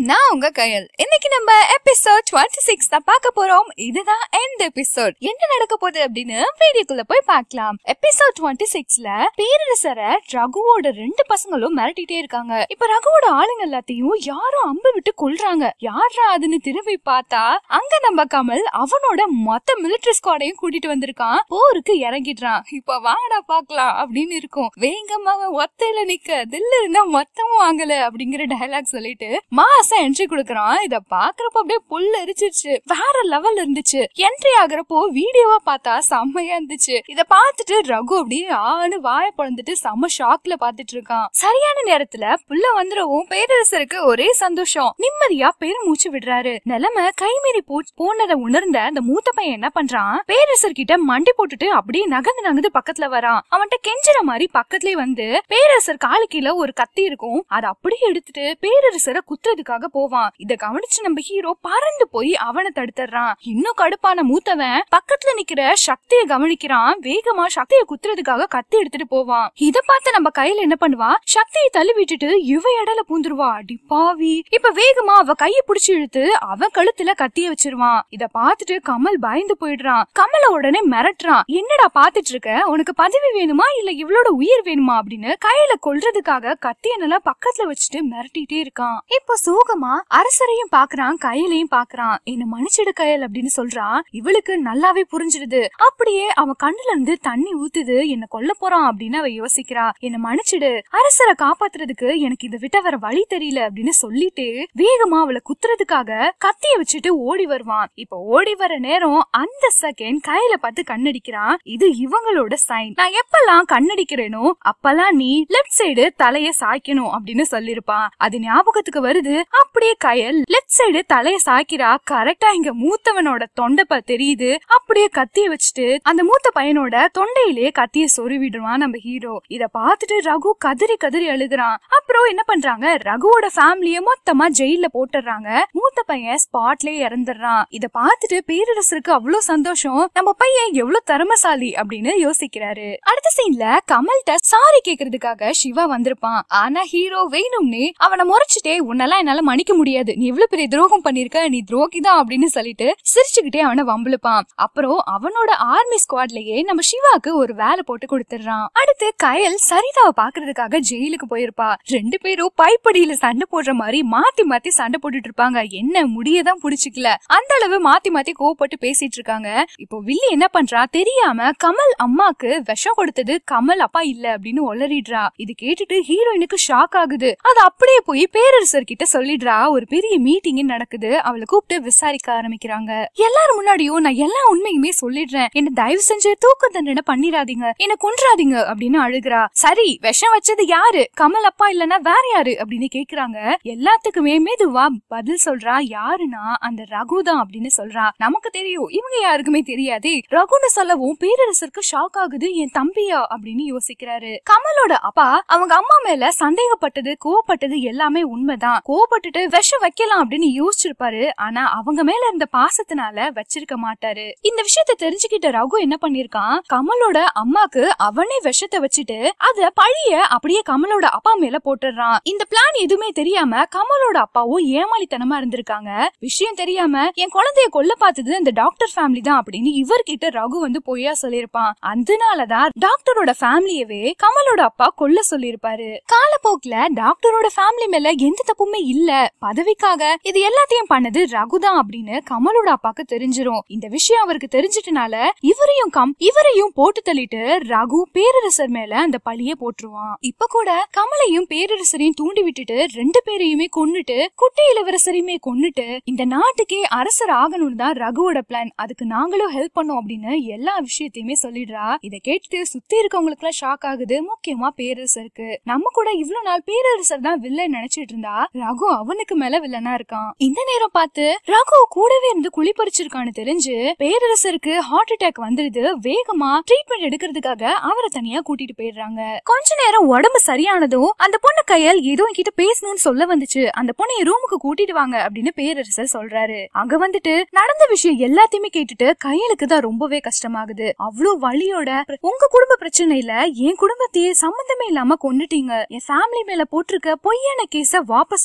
நான் உங்க கையல் இன்னைக்கு நம்ம எபிசோட் டுவெண்ட்டி சிக்ஸ் தான் பார்க்க போறோம் இதுதான் எண்ட் எபிசோட் என்ன நடக்க போகுது அப்படின்னு வீடியோக்குள்ள போய் பார்க்கலாம் எபிசோட் டுவெண்ட்டி சிக்ஸ்ல பேரரசரை ரகுவோட ரெண்டு பசங்களும் மிரட்டிட்டே இருக்காங்க இப்ப ரகுவோட ஆளுங்க எல்லாத்தையும் யாரும் அம்பு விட்டு கொல்றாங்க யாரா அதுன்னு திரும்பி பார்த்தா அங்க நம்ம கமல் அவனோட மொத்த மிலிட்டரி ஸ்குவாடையும் கூட்டிட்டு வந்திருக்கான் போருக்கு இறங்கிடுறான் இப்ப வாங்கடா பாக்கலாம் அப்படின்னு இருக்கும் வேகமா அவன் ஒத்தையில நிக்க தில்லு இருந்தா மொத்தமும் வாங்கல அப்படிங்கிற டயலாக் சொல்லிட்டு மாசா என்ட்ரி கொடுக்கறான் இத பாக்குறப்ப அப்படியே புல் எரிச்சிருச்சு வேற லெவல் இருந்துச்சு என்ட்ரி ஆகுறப்போ வீடியோவா பார்த்தா செம்மையா இருந்துச்சு இத பார்த்துட்டு ரகு அப்படியே ஆளு வாய பொழந்துட்டு செம்ம ஷாக்ல பாத்துட்டு இருக்கான் சரியான நேரத்துல புள்ள வந்துடவும் பேரரசருக்கு ஒரே சந்தோஷம் நிம்மதியா பெருமூச்சு விடுறாரு நிலைமை கைமீறி போ போனதை உணர்ந்த அந்த மூத்த பையன் என்ன பண்றான் பேரரசர் கிட்ட மண்டி போட்டுட்டு அப்படியே நகர்ந்து நகர்ந்து பக்கத்துல வரான் அவன்கிட்ட கெஞ்சுற மாதிரி பக்கத்துலயே வந்து பேரரசர் காலு கீழே ஒரு கத்தி இருக்கும் அதை அப்படியே எடுத்துட்டு பேரரசரை குத்துறதுக்காக போவான் இத கவனிச்சு நம்ம ஹீரோ பறந்து போய் அவனை தடுத்துறான் இன்னும் கடுப்பான மூத்தவன் பக்கத்துல நிக்கிற சக்திய கவனிக்கிறான் வேகமா சக்திய குத்துறதுக்காக கத்தி எடுத்துட்டு போவான் இத பார்த்து நம்ம கையில என்ன பண்ணுவா சக்தியை தள்ளி விட்டுட்டு இவ இடையில பூந்துருவா அடி பாவி இப்ப வேகமா அவ கைய புடிச்சு இழுத்து அவன் கழுத்துல கத்திய வச்சிருவான் இத பார்த்துட்டு கமல் பயந்து போயிடுறான் கமல உடனே மிரட்டுறான் என்னடா பாத்துட்டு இருக்க உனக்கு பதவி வேணுமா இல்ல இவளோட உயிர் வேணுமா அப்படின்னு கையில கொல்றதுக்காக கத்திய நல்லா பக்கத்துல வச்சுட்டு மிரட்டிட்டே இருக்கான் இப்போ சோகமா அரசரையும் பாக்குறான் கையிலையும் பாக்குறான் என்ன மன்னிச்சிடு கையல் அப்படின்னு சொல்றான் இவளுக்கு நல்லாவே புரிஞ்சிடுது அப்படியே அவன் கண்ணுல இருந்து தண்ணி ஊத்துது என்ன கொல்ல போறான் அப்படின்னு அவ யோசிக்கிறா என்ன மன்னிச்சிடு அரசரை காப்பாத்துறதுக்கு எனக்கு இதை விட்ட வேற வழி தெரியல அப்படின்னு சொல்லிட்டு வேகமா அவளை குத்துறதுக்காக கத்திய வச்சுட்டு ஓடி வருவான் இப்ப ஓடி வர நேரம் அந்த செகண்ட் கையில பார்த்து கண்ணடிக்கிறான் இது இவங்களோட சைன் நான் எப்பெல்லாம் கண்ணடிக்கிறேனோ அப்பெல்லாம் நீ லெஃப்ட் சைடு தலைய சாய்க்கணும் அப்படின்னு சொல்லிருப்பான் அது ஞாபகத்துக்கு வருது அப்படியே கயல் லெஃப்ட் சைடு தலைய சாய்க்கிறா கரெக்டா இங்க மூத்தவனோட தொண்டைப்ப தெரியுது அப்படியே கத்திய வச்சுட்டு அந்த மூத்த பையனோட தொண்டையிலேயே கத்திய சொருவிடுவான் நம்ம ஹீரோ இத பார்த்துட்டு ரகு கதறி கதறி அழுகுறான் அப்புறம் என்ன பண்றாங்க ரகுவோட ஃபேமிலிய மொத்தமா ஜெயில போட்டுறாங்க மூத்த பையன் ஸ்பாட்லயே இறந்துடுறான் இத பார்த்துட்டு பேரரசருக்கு அவ்வளவு சந்தோஷம் நம்ம பையன் எவ்வளவு திறமசாலி அப்படின்னு யோசிக்கிறாரு அடுத்த சீன்ல கமல்கிட்ட சாரி கேக்குறதுக்காக சிவா வந்திருப்பான் ஆனா ஹீரோ வேணும்னு அவனை முறைச்சிட்டே உன்னெல்லாம் என்னால மன்னிக்க முடியாது நீ இவ்வளவு பெரிய துரோகம் பண்ணிருக்க நீ துரோகி தான் அப்படின்னு சொல்லிட்டு சிரிச்சுக்கிட்டே அவனை வம்பிழுப்பான் அப்புறம் அவனோட ஆர்மி ஸ்குவாட்லயே நம்ம சிவாக்கு ஒரு வேலை போட்டு கொடுத்துடுறான் அடுத்து கயல் சரிதாவை பாக்குறதுக்காக ஜெயிலுக்கு போயிருப்பா ரெண்டு பேரும் பைப்படியில சண்டை போடுற மாதிரி மாத்தி மாத்தி சண்டை போட்டுட்டு இருப்பாங்க என்ன முடியதான் புடிச்சுக்கல அந்த அளவு மாத்தி மாத்தி கோவப்பட்டு பேசிட்டு இருக்காங்க இப்போ வில்லி என்ன பண்றா தெரியாம கமல் அம்மாக்கு விஷம் கொடுத்தது கமல் அப்பா இல்ல அப்படின்னு ஒளறிடுறா இது கேட்டுட்டு ஹீரோயினுக்கு ஷாக் ஆகுது அது அப்படியே போய் பேரரசர் கிட்ட சொல்லிடுறா ஒரு பெரிய மீட்டிங் நடக்குது அவளை கூப்பிட்டு விசாரிக்க ஆரம்பிக்கிறாங்க எல்லாரும் முன்னாடியும் நான் எல்லா உண்மையுமே சொல்லிடுறேன் என்ன தயவு செஞ்சு தூக்க தண்டனை பண்ணிடாதீங்க என்ன கொன்றாதீங்க அப்படின்னு அழுகுறா சரி விஷம் வச்சது யாரு கமல் அப்பா இல்லனா வேற யாரு அப்படின்னு கேக்குறாங்க எல்லாத்துக்குமே மெதுவா பதில் சொல்றா யாருன்னா அந்த ரகு தான் அப்படின்னு சொல்றா நமக்கு தெரியும் இவங்க யாருக்குமே தெரியாதே ரகுன்னு சொல்லவும் பேரரசருக்கு ஷாக் ஆகுது என் தம்பியா அப்படின்னு யோசிக்கிறாரு கமலோட அப்பா அவங்க அம்மா மேல சந்தேகப்பட்டது கோவப்பட்டது எல்லாமே உண்மைதான் கோவப்பட்டுட்டு விஷம் வைக்கலாம் அப்படின்னு யோசிச்சிருப்பாரு ஆனா அவங்க மேல இருந்த பாசத்தினால வச்சிருக்க மாட்டாரு இந்த விஷயத்த தெரிஞ்சுக்கிட்ட ரகு என்ன பண்ணிருக்கான் கமலோட அம்மாக்கு அவனே விஷத்தை வச்சுட்டு அத பழிய அப்படியே கமலோட அப்பா மேல போட்டுடுறான் இந்த பிளான் எதுவுமே தெரியாம கமலோட அப்பாவும் ஏமாளித்தனமா இருந்திருக்காங்க விஷயம் தெரியாம என் குழந்தைய கொல்ல பார்த்தது அந்த டாக்டர் ஃபேமிலி தான் அப்படின்னு இவர்கிட்ட ரகு வந்து பொய்யா சொல்லியிருப்பான் அதனாலதான் டாக்டரோட ஃபேமிலியவே கமலோட அப்பா கொல்ல சொல்லியிருப்பாரு காலப்போக்குல டாக்டரோட ஃபேமிலி மேல எந்த தப்புமே இல்ல பதவிக்காக இது எல்லாத்தையும் பண்ணது ரகுதான் அப்படின்னு கமலோட அப்பாக்கு தெரிஞ்சிரும் இந்த விஷயம் அவருக்கு தெரிஞ்சிட்டனால இவரையும் கம் இவரையும் போட்டு தள்ளிட்டு ரகு பேரரசர் மேல அந்த பழிய போட்டுருவான் இப்ப கூட கமலையும் பேரரசரையும் தூண்டி விட்டுட்டு ரெண்டு பேரையுமே கொன்னுட்டு குட்டி இளவரசரையுமே கொன்னுட்டு இந்த நாட்டுக்கே அரசர் ஆகணும்னு தான் ரகுவோட பிளான் அதுக்கு நாங்களும் ஹெல்ப் பண்ணோம் அப்படின்னு எல்லா விஷயத்தையுமே சொல்லிடுறா இத கேட்டுட்டு சுத்தி இருக்கவங்களுக்கு எல்லாம் ஷாக் ஆகுது முக்கியமா பேரரசருக்கு நம்ம கூட இவ்வளவு நாள் பேரரசர் தான் வில்லன் நினைச்சிட்டு இருந்தா ரகு அவனுக்கு மேல வில்லனா இருக்கான் இந்த நேரம் பார்த்து ரகு கூடவே இருந்து குழி பறிச்சிருக்கான்னு தெரிஞ்சு பேரரசருக்கு ஹார்ட் அட்டாக் வந்துருது வேகமா ட்ரீட்மெண்ட் எடுக்கிறதுக்காக அவரை தனியா கூட்டிட்டு போயிடுறாங்க கொஞ்ச நேரம் உடம்பு சரியானதும் அந்த பொண்ணு கையால் ஏதோ என்கிட்ட பேசணும்னு சொல்ல வந்துச்சு அந்த பொண்ணை ரூமுக்கு கூட்டிட்டு வாங்க அப்படின்னு பேரரசர் சொல்றாரு அங்க வந்துட்டு நடந்த விஷயம் எல்லாத்தையுமே கேட்டுட்டு கையலுக்கு தான் ரொம்பவே கஷ்டமாகுது அவ்வளவு வழியோட உங்க குடும்ப பிரச்சனையில என் குடும்பத்தையே சம்பந்தமே இல்லாம கொண்டுட்டீங்க என் ஃபேமிலி மேல போட்டிருக்க பொய்யான கேஸ வாபஸ் வாங்குங்க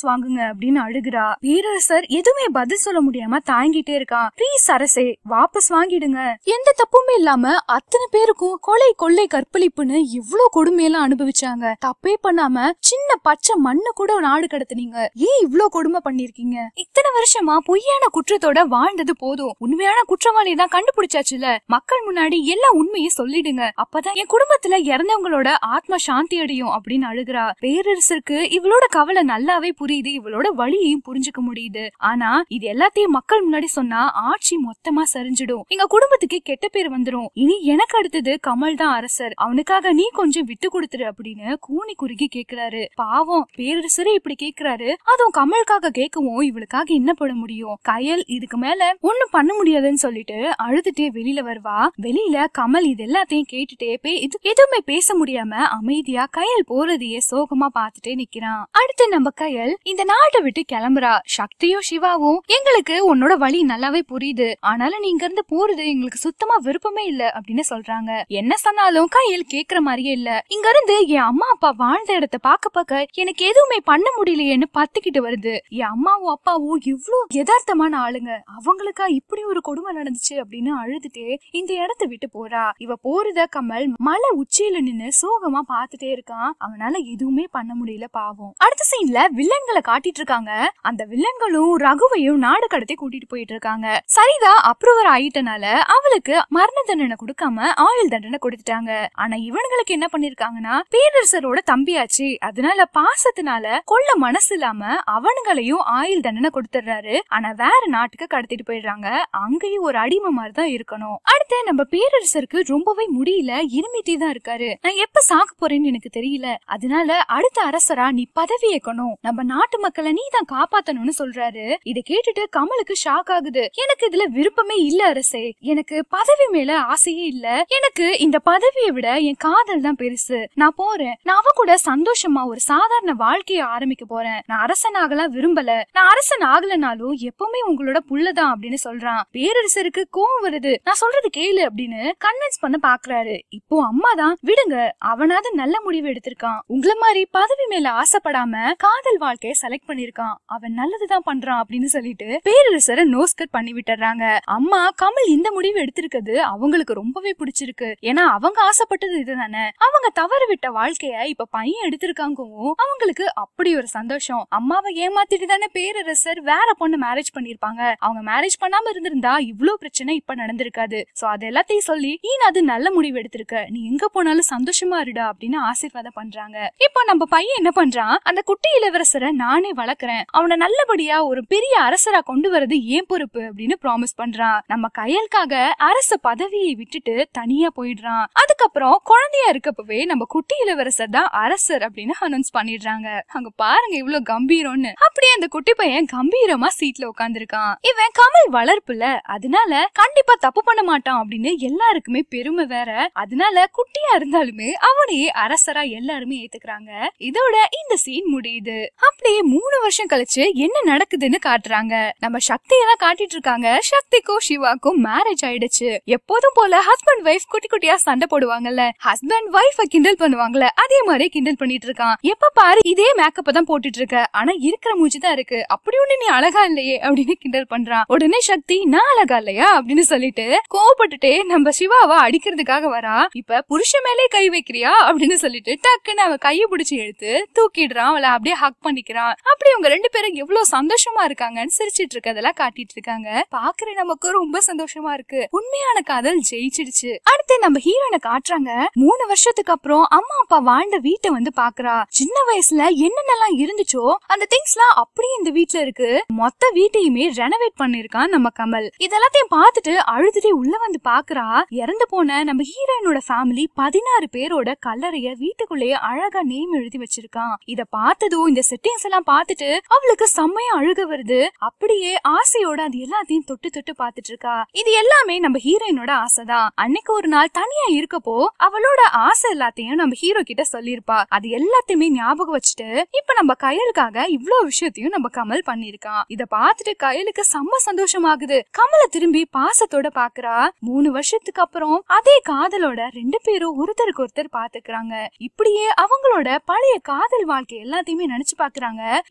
அப்படின்னு அழுகுறா பேரரசர் எதுவுமே பதில் சொல்ல முடியாம தாங்கிட்டே இருக்கான் ப்ளீஸ் அரசே வாபஸ் வாங்கிடுங்க எந்த தப்புமே இல்லாம அத்தனை பேருக்கும் கொலை கொள்ளை கற்பழிப்புன்னு இவ்ளோ கொடுமையெல்லாம் அனுபவிச்சாங்க தப்பே பண்ணாம சின்ன பச்சை மண்ணு கூட நாடு கடத்துனீங்க ஏன் இவ்ளோ கொடுமை பண்ணிருக்கீங்க இத்தனை வருஷமா பொய்யான குற்றத்தோட வாழ்ந்தது போதும் உண்மையான குற்றவாளி தான் கண்டுபிடிச்சாச்சுல மக்கள் முன்னாடி எல்லா உண்மையும் சொல்லிடுங்க அப்பதான் என் குடும்பத்துல இறந்தவங்களோட ஆத்மா சாந்தி அடையும் அப்படின்னு அழுகுறா பேரரசருக்கு இவளோட கவலை நல்லாவே புரியுது இவளோட வழியையும் புரிஞ்சுக்க முடியுது ஆனா இது எல்லாத்தையும் மக்கள் முன்னாடி சொன்னா ஆட்சி மொத்தமா சரிஞ்சிடும் எங்க குடும்பத்துக்கு கெட்ட பேர் வந்துரும் இனி எனக்கு அடுத்தது கமல் தான் அரசர் அவனுக்காக நீ கொஞ்சம் விட்டு கொடுத்துரு அப்படின்னு கூனி குறுகி கேக்குறாரு பாவம் பேரரசரே இப்படி கேக்குறாரு அதுவும் கமலுக்காக கேட்கவும் இவளுக்காக என்ன பண்ண முடியும் கயல் இதுக்கு மேல ஒண்ணும் பண்ண முடியாதுன்னு சொல்லிட்டு அழுதுட்டே வெளியில வருவா வெளியில கமல் இது எல்லாத்தையும் கேட்டுட்டே பே- இது எதுவுமே பேச முடியாம அமைதியா கயல் போறதையே சோகமா பார்த்துட்டே நிக்கிறான் அடுத்து நம்ம கயல் இந்த நாட்டை விட்டு கிளம்புறா சக்தியும் சிவாவும் எங்களுக்கு உன்னோட வழி நல்லாவே புரியுது ஆனாலும் நீ இங்க இருந்து போறது எங்களுக்கு சுத்தமா விருப்பமே இல்ல அப்படின்னு சொல்றாங்க என்ன சொன்னாலும் கையில் கேக்குற மாதிரியே இல்ல இங்க இருந்து என் அம்மா அப்பா வாழ்ந்த இடத்த பாக்க பாக்க எனக்கு எதுவுமே பண்ண முடியலையேன்னு பத்திக்கிட்டு வருது என் அம்மாவும் அப்பாவும் இவ்ளோ யதார்த்தமான ஆளுங்க அவங்களுக்கா இப்படி ஒரு கொடுமை நடந்துச்சு அப்படின்னு அழுதுட்டே இந்த இடத்த விட்டு போறா இவ போறத கமல் மலை உச்சியில நின்னு சோகமா பாத்துட்டே இருக்கான் அவனால எதுவுமே பண்ண முடியல பாவம் அடுத்த சீன்ல வில்லன்களை காட்டிட்டு இருக்காங்க அந்த வில்லன்களும் ரகுவையும் நாடு கடத்தி கூட்டிட்டு போயிட்டு இருக்காங்க சரிதா அப்ரூவர் ஆயிட்டனால அவளுக்கு மரண தண்டனை கொடுக்காம ஆயுள் தண்டனை கொடுத்துட்டாங்க ஆனா இவனுங்களுக்கு என்ன பண்ணிருக்காங்கன்னா பேரரசரோட தம்பியாச்சு அதனால பாசத்தினால கொல்ல மனசு இல்லாம அவனுங்களையும் ஆயுள் தண்டனை கொடுத்துடுறாரு ஆனா வேற நாட்டுக்கு கடத்திட்டு போயிடுறாங்க அங்கேயும் ஒரு அடிமை மாதிரி தான் இருக்கணும் அடுத்து நம்ம பேரரசருக்கு ரொம்பவே முடியல இருமிட்டே தான் இருக்காரு நான் எப்ப சாக்க போறேன்னு எனக்கு தெரியல அதனால அடுத்த அரசரா நீ பதவி ஏற்கணும் நம்ம நாட்டு மக்களை நீ தான் காப்பாத்தணும்னு சொல்றாரு இத கேட்டுட்டு கமலுக்கு ஷாக் ஆகுது எனக்கு இதுல விருப்பமே இல்ல அரசே எனக்கு பதவி மேல ஆசையே இல்ல எனக்கு இந்த பதவியை விட என் காதல் தான் பெருசு நான் போறேன் நான் அவ கூட சந்தோஷமா ஒரு சாதாரண வாழ்க்கைய ஆரம்பிக்க போறேன் நான் அரசன் ஆகலாம் விரும்பல நான் அரசன் ஆகலனாலும் எப்பவுமே உங்களோட புள்ளதான் அப்படின்னு சொல்றான் பேரரசருக்கு கோவம் வருது நான் சொல்றது கேளு அப்படின்னு கன்வின்ஸ் பண்ண பாக்குறாரு இப்போ அம்மா தான் விடுங்க அவனாவது நல்ல முடிவு எடுத்திருக்கான் உங்களை மாதிரி பதவி மேல ஆசைப்படாம காதல் வாழ்க்கைய செலக்ட் பண்ணிருக்கான் அவன் நல்லதுதான் பண்றான் அப்படின்னு சொல்லிட்டு பேரரசரை நோஸ் கட் பண்ணி விட்டுறாங்க அம்மா கமல் இந்த முடிவு எடுத்திருக்கிறது அவங்களுக்கு ரொம்பவே பிடிச்சிருக்கு ஏன்னா அவங்க ஆசைப்பட்டது இதுதானே அவங்க தவறு விட்ட வாழ்க்கைய இப்ப பையன் எடுத்திருக்காங்கவும் அவங்களுக்கு அப்படி ஒரு சந்தோஷம் அம்மாவை ஏமாத்திட்டு தானே பேரரசர் வேற பொண்ணு மேரேஜ் பண்ணிருப்பாங்க அவங்க மேரேஜ் பண்ணாம இருந்திருந்தா இவ்ளோ பிரச்சனை இப்ப நடந்திருக்காது சோ அது எல்லாத்தையும் சொல்லி நீ அது நல்ல முடிவு எடுத்திருக்க நீ எங்க போனாலும் சந்தோஷமா இருடா அப்படின்னு ஆசீர்வாதம் பண்றாங்க இப்போ நம்ம பையன் என்ன பண்றான் அந்த குட்டி இளவரசரை நானே வளர்க்கறேன் அவனை நல்லபடியா ஒரு பெரிய அரசரா கொண்டு வரது ஏன் பொறுப்பு அப்படின்னு ப்ராமிஸ் பண்றான் நம்ம கையலுக்காக அரச பதவியை விட்டுட்டு தனியா போயிடுறான் அதுக்கப்புறம் குழந்தையா இருக்கப்பவே நம்ம குட்டி இளவரசர் தான் அரசர் அப்படின்னு அனௌன்ஸ் பண்ணிடுறாங்க அங்க பாருங்க இவ்வளவு கம்பீரம்னு அப்படியே அந்த குட்டி பையன் கம்பீரமா சீட்ல உட்கார்ந்திருக்கான் இவன் கமல் வளர்ப்புல அதனால கண்டிப்பா தப்பு பண்ண மாட்டான் அப்படின்னு எல்லாருக்குமே பெருமை வேற அதனால குட்டியா இருந்தாலுமே அவனையே அரசரா எல்லாருமே ஏத்துக்கிறாங்க இதோட இந்த சீன் முடியுது அப்படியே மூணு வருஷம் கழிச்சு என்ன நடக்குதுன்னு காட்டுறாங்க நம்ம சக்தியை தான் காட்டிட்டு இருக்காங்க சக்திக்கும் சிவாக்கும் மேரேஜ் ஆயிடுச்சு எப்போதும் போல ஹஸ்பண்ட் ஒய்ஃப் குட்டி குட்டியா சண்டை போடுவாங்கல்ல ஹஸ்பண்ட் ஒய்ஃப கிண்டல் பண்ணுவாங்கல்ல அதே மாதிரி கிண்டல் பண்ணிட்டு இருக்கான் எப்ப பாரு இதே மேக்கப் தான் போட்டுட்டு இருக்க ஆனா இருக்கிற மூஞ்சி தான் இருக்கு அப்படி ஒண்ணு நீ அழகா இல்லையே அப்படின்னு கிண்டல் பண்றான் உடனே சக்தி நான் அழகா இல்லையா அப்படின்னு சொல்லிட்டு கோவப்பட்டுட்டே நம்ம சிவாவை அடிக்கிறதுக்காக வரா இப்ப புருஷன் மேலே கை வைக்கிறியா அப்படின்னு சொல்லிட்டு டக்குன்னு அவ கையை பிடிச்சு எடுத்து தூக்கிடுறான் அவளை அப்படியே ஹக் பண்ணிக்கிறான் அப்படி அவங்க ரெண்டு பேரும் எவ்வளவு சந்தோஷமா இருக்காங்கன்னு சிரிச்சிட்டு இருக்கதெல்லாம் காட்டிட்டு இருக்காங்க பாக்குற நமக்கு ரொம்ப சந்தோஷமா இருக்கு உண்மையான காதல் ஜெயிச்சிடுச்சு அடுத்து நம்ம ஹீரோனை காட்டுறாங்க மூணு வருஷத்துக்கு அப்புறம் அம்மா அப்பா வாழ்ந்த வீட்டை வந்து பாக்குறா சின்ன வயசுல என்னென்னலாம் இருந்துச்சோ அந்த திங்ஸ் எல்லாம் அப்படியே இந்த வீட்ல இருக்கு மொத்த வீட்டையுமே ரெனோவேட் பண்ணிருக்கான் நம்ம கமல் இதெல்லாத்தையும் பார்த்துட்டு அழுதுட்டே உள்ள வந்து பாக்குறா இறந்து போன நம்ம ஹீரோயினோட ஃபேமிலி பதினாறு பேரோட கல்லறைய வீட்டுக்குள்ளேயே அழகா நேம் எழுதி வச்சிருக்கான் இத பார்த்ததும் இந்த செட்டிங்ஸ் எல்லாம் பார்த்துட்டு அவளுக்கு செம்மையா அழுக வருது அப்படியே ஆசையோட அது எல்லாத்தையும் தொட்டு தொட்டு பார்த்துட்டு இருக்கா இது எல்லாமே நம்ம ஹீரோயினோட ஆசைதான் அன்னைக்கு ஒரு நாள் தனியா இருக்கப்போ அவளோட ஆசை எல்லாத்தையும் நம்ம ஹீரோ கிட்ட சொல்லிருப்பா அது எல்லாத்தையுமே ஞாபகம் வச்சுட்டு இப்ப நம்ம கயலுக்காக இவ்ளோ விஷயத்தையும் நம்ம கமல் பண்ணிருக்கான் இத பார்த்துட்டு கயலுக்கு செம்ம சந்தோஷமாகுது கமலை திரும்பி பாசத்தோட பாக்குறா மூணு வருஷத்துக்கு அப்புறம் அதே காதலோட ரெண்டு பேரும் ஒருத்தருக்கு ஒருத்தர் பாத்துக்கிறாங்க இப்படியே அவங்களோட பழைய காதல் வாழ்க்கை எல்லாத்தையுமே நினைச்சு பாக்குறாங்க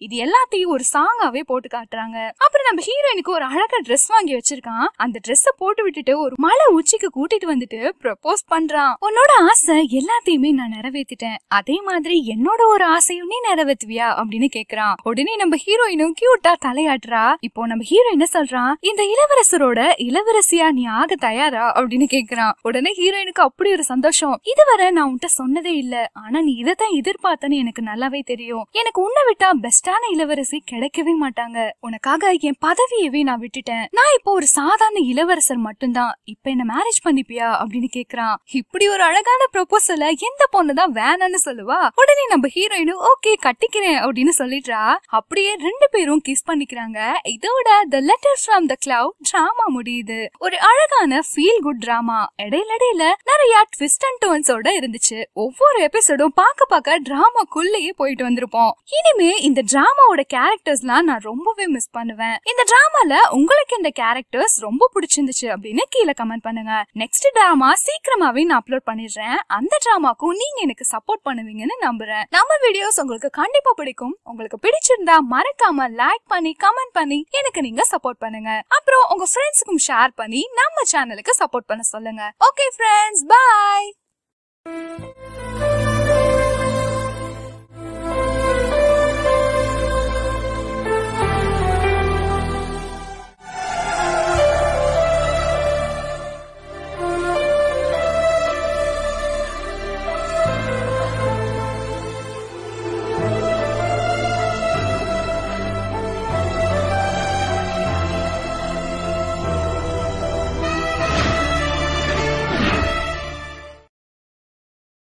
இது எல்லாத்தையும் ஒரு சாங்காவே போட்டு காட்டுறாங்க அப்புறம் நம்ம ஹீரோயினுக்கு ஒரு அழகா ட்ரெஸ் வாங்கி வச்சிருக்கான் அந்த ட்ரெஸ்ஸ போட்டு விட்டுட்டு ஒரு மலை உச்சிக்கு கூட்டிட்டு வந்துட்டு ப்ரப்போஸ் பண்றான் உன்னோட ஆசை எல்லாத்தையுமே நான் நிறைவேத்திட்டேன் அதே மாதிரி என்னோட ஒரு ஆசையும் நீ நிறைவேத்துவியா அப்படின்னு கேக்குறான் உடனே நம்ம ஹீரோயினும் கியூட்டா தலையாட்டுறா இப்போ நம்ம ஹீரோ என்ன சொல்றான் இந்த இளவரசரோட இளவரசியா நீ ஆக தயாரா அப்படின்னு கேக்குறான் உடனே ஹீரோயினுக்கு அப்படி ஒரு சந்தோஷம் இதுவரை நான் உன்கிட்ட சொன்னதே இல்ல ஆனா நீ இதைத்தான் எதிர்பார்த்தன்னு எனக்கு நல்லாவே தெரியும் எனக்கு உன்னை விட்டா பெஸ்டான இளவரசி கிடைக்கவே மாட்டாங்க உனக்காக என் பதவியவே நான் விட்டுட்டேன் நான் இப்போ ஒரு சாதாரண இளவரசர் மட்டும்தான் இப்ப என்ன மேரேஜ் பண்ணிப்பியா அப்படின்னு கேக்குறான் இப்படி ஒரு அழகான ப்ரொபோசல எந்த பொண்ணுதான் வேணான்னு சொல்லுவா உடனே நம்ம ஹீரோயினும் ஓகே கட்டிக்கிறேன் அப்படின்னு சொல்லிடுறா அப்படியே ரெண்டு பேரும் கிஸ் பண்ணிக்கிறாங்க இதோட the letter from the cloud drama முடியுது ஒரு அழகான ஃபீல் குட் டிராமா இடையில இடையில நிறைய ட்விஸ்ட் அண்ட் டர்ன்ஸோட இருந்துச்சு ஒவ்வொரு எபிசோடும் பார்க்க பார்க்க டிராமாக்குள்ளேயே போயிட்டு வந்திருப்போம் இனிமே இந்த டிராமாவோட கேரக்டர்ஸ்லாம் நான் ரொம்பவே மிஸ் பண்ணுவேன் இந்த டிராமால உங்களுக்கு இந்த கேரக்டர்ஸ் ரொம்ப பிடிச்சிருந்துச்சு அப்படின்னு கீழே கமெண்ட் பண்ணுங்க நெக்ஸ்ட் டிராமா சீக்கிரமாவே நான் அப்லோட் பண்ணிடுறேன் அந்த டிராமாக்கும் நீங்க எனக்கு சப்போர்ட் பண்ணுவீங்கன்னு நம்புறேன் நம்ம வீடியோஸ் உங்களுக்கு கண்டிப்பா பிடிக்கும் உங்களுக்கு பிடிச்சிருந்தா மறக்காம லைக் பண்ணி கமெண்ட் பண்ணி எனக்கு நீங்க சப்போர்ட் பண்ணுங்க அப்புறம் உங்க ஃப்ரெண்ட்ஸுக்கும் ஷேர் பண்ணி நம்ம சேனலுக்கு சப்போர்ட் பண்ண சொல்லுங்க ஓகே ஃப்ரெண்ட்ஸ் பாய்